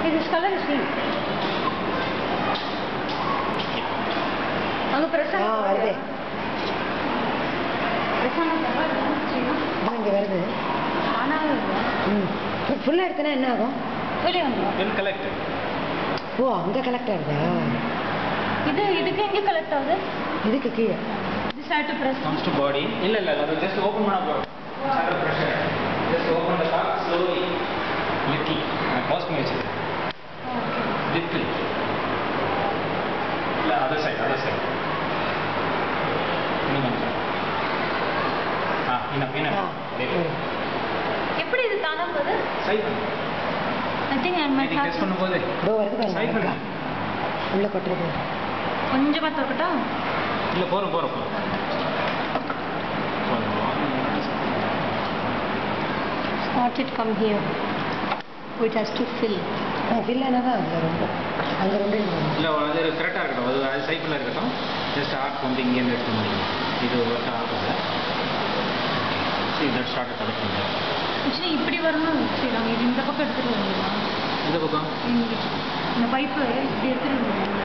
This color is pink. அங்க பிரசன்னா ஆ, வருது. பிரசன்னா செவ்வாய் வந்துச்சுன்னா அதான் இங்கே வருது ஆனாலும் இல்லை ம் ஃபுல்லாக எடுத்தனா என்ன ஆகும் வெளியே வந்துடும் Then collect. ஓ அங்கே கலெக்ட் ஆகுதா இது இதுக்கு எங்கே கலெக்ட் ஆகுது இதுக்கு கீழே this had to press Comes to body. இல்ல இல்ல அது just open பண்ண போறோம். Under pressure. Just open the cock slowly. Little. Close பண்ணி வச்சிரு. Little. இல்ல other side, other side. இன்னும் கொஞ்சம். ஆ, enough, enough. ஆ Very good. எப்படி இது தானா போகுது Side. I think I might Maybe test have பண்ணும்போது இதோ வருது பாருங்க Side அக்கா. பண்ணு. உள்ள கொட்டுறது கொஞ்சமா திறக்கட்டா இல்ல போறோம் போறோம் போறோம். not it come here it has to fill ஆ ஃபில்லானா தான் அங்கே ரொம்ப அங்கே ரொம்ப இருக்கும். இல்ல அது கரெக்டாக இருக்கட்டும் அது அது சைக்கிளில் இருக்கட்டும் ஜஸ்ட் ஆர்ட் வந்து இங்கேருந்து எடுத்து முடியும் இது ஒர்க் ஆகுது சரி தட் ஸ்டார்ட் கலெக்ட் பண்ணுறேன் ஆக்சுவலி இப்படி வரணும் ஸ்ரீராம் இது இந்த பக்கம் எடுத்துட்டு வரணும் இந்த பக்கம் இங்க இந்த பைப்பு இப்படி எடுத்துட்டு வரணும்